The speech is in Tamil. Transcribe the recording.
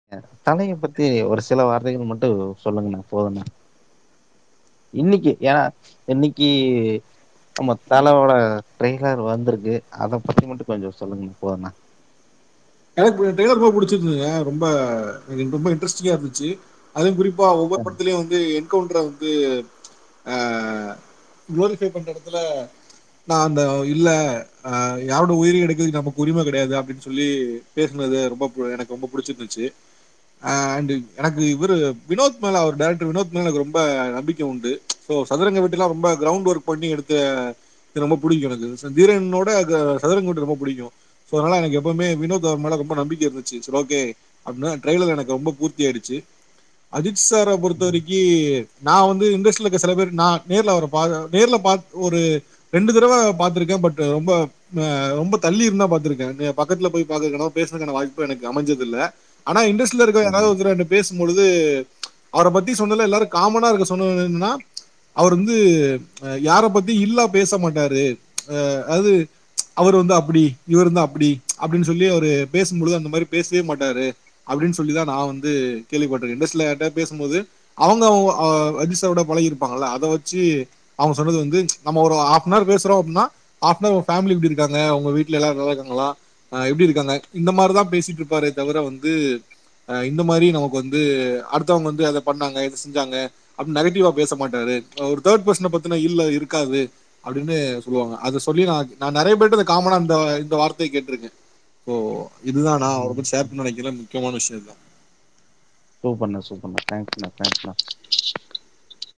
தலைய பத்தி ஒரு சில வார்த்தைகள் மட்டு சொல்லுங்கண்ணா போதுண்ணா இன்னைக்கு ஏன்னா இன்னைக்கு நம்ம தலவோட ட்ரெய்லர் வந்திருக்கு அத பத்தி மட்டு கொஞ்சோ சொல்லுங்க போதுண்ணா எனக்கு ட்ரெய்லர் ரொம்ப புடிச்சிருந்ததுங்க ரொம்ப எனக்கு ரொம்ப இன்ட்ரெஸ்டிங்கா இருந்துச்சு அதுவு குறிப்பா ஒவ்வொரு படத்துலயு வந்து என்கவுண்டர வந்து ஆ குளோரிஃபை பண்ற எடத்துல நா அந்த இல்ல அ யாரோட உயிரையு எடுக்கறதுக்கு நமக்கு உரிம கெடையாது அப்டின்னு சொல்லி பேசுனது ரொம்ப எனக்கு ரொம்ப புடிச்சிருந்துச்சு அ அண்ட் எனக்கு இவரு வினோத் மேல அவர் டேரக்டர் வினோத் மேல எனக்கு ரொம்ப நம்பிக்க உண்டு சோ சதுரங்க வேட்டைலா ரொம்ப கிரௌண்ட் ஒர்க் பண்ணி எடுத்த இது ரொம்ப புடிக்கு எனக்கு தீரனோட சதுரங்க வேட்டை ரொம்ப புடிக்கு சோ அதனால எனக்கு எப்பவுமே வினோத் அவர் மேல ரொம்ப நம்பிக்க இருந்துச்சு சரி ஓகே அப்டினா ட்ரெய்லர் எனக்கு ரொம்ப பூர்த்தி ஆயிடுச்சு அஜித் சார பொறுத்த வரைக்கி நா வந்து இண்டஸ்ட்ரியில இருக்க சில பேர் நா நேர்ல அவர பா நேர்ல பா ஒரு ரெண்டு தடவ பாத்திருக்கே பட் ரொம்ப அ ரொம்ப தள்ளி இருந்தா பாத்திருக்கே பக்கத்துல போய் பாக்றதுக்கான பேசுறதுக்கான வாய்ப்பு எனக்கு அமைஞ்சது இல்ல ஆனா இண்டஸ்ட்ரியில இருக்க யாராவது ஒருத்தர் என்ட பேசும்பொழுது அவர பத்தி சொன்னதுல எல்லாரு காமனா இருக்க சொன்னது என்னன்னா அவர் வந்து யார பத்தி இல்லா பேச மாட்டாரு அ அது அவர் வந்து அப்டி இவர் வந்து அப்டி அப்டின்னு சொல்லி அவரு பேசும்பொழுது அந்த மாரி பேசவே மாட்டாரு அப்டின்னு சொல்லிதா நா வந்து கேள்விப்பட்டிருக்கே இண்டஸ்ட்ரில யார்ட்டயா பேசும்போது அவங்க அஜித் சாரோட பழகி இருப்பாங்கல்ல அத வச்சு அவங்க சொன்னது வந்து நம்ம ஒரு ஹாஃப்னவர் பேசுறோ அப்டின்னா ஹாஃப்னவர் உங்க ஃபேமிலி எப்டி இருக்காங்க உங்க வீட்ல எல்லாரு நல்லா இருக்காங்களா அ எப்டி இருக்காங்க இந்த மாரிதா பேசிட்டு இருப்பாரே தவிர வந்து அ இந்த மாரி நமக்கு வந்து அடுத்தவங்க வந்து அத பண்ணாங்க இத செஞ்சாங்க அப்டி நெகட்டிவா பேச மாட்டாரு ஒரு தேர்ட் பெர்சன பத்தின இல்ல இருக்காது அப்டின்னு சொல்லுவாங்க அத சொல்லி நா நா நெறைய பேர்ட்ட காமனா இந்த இந்த வார்த்தைய கேட்டிருக்கே ஓ இதுதா நா அவர பத்தி ஷேர் பண்ண நெனைக்கிற முக்கியமான விஷயோ இதா சூப்பர்ண்ண சூப்பர்ண்ண தேங்க்ஸ்ண்ணா தேங்க்ஸ்ண்ணா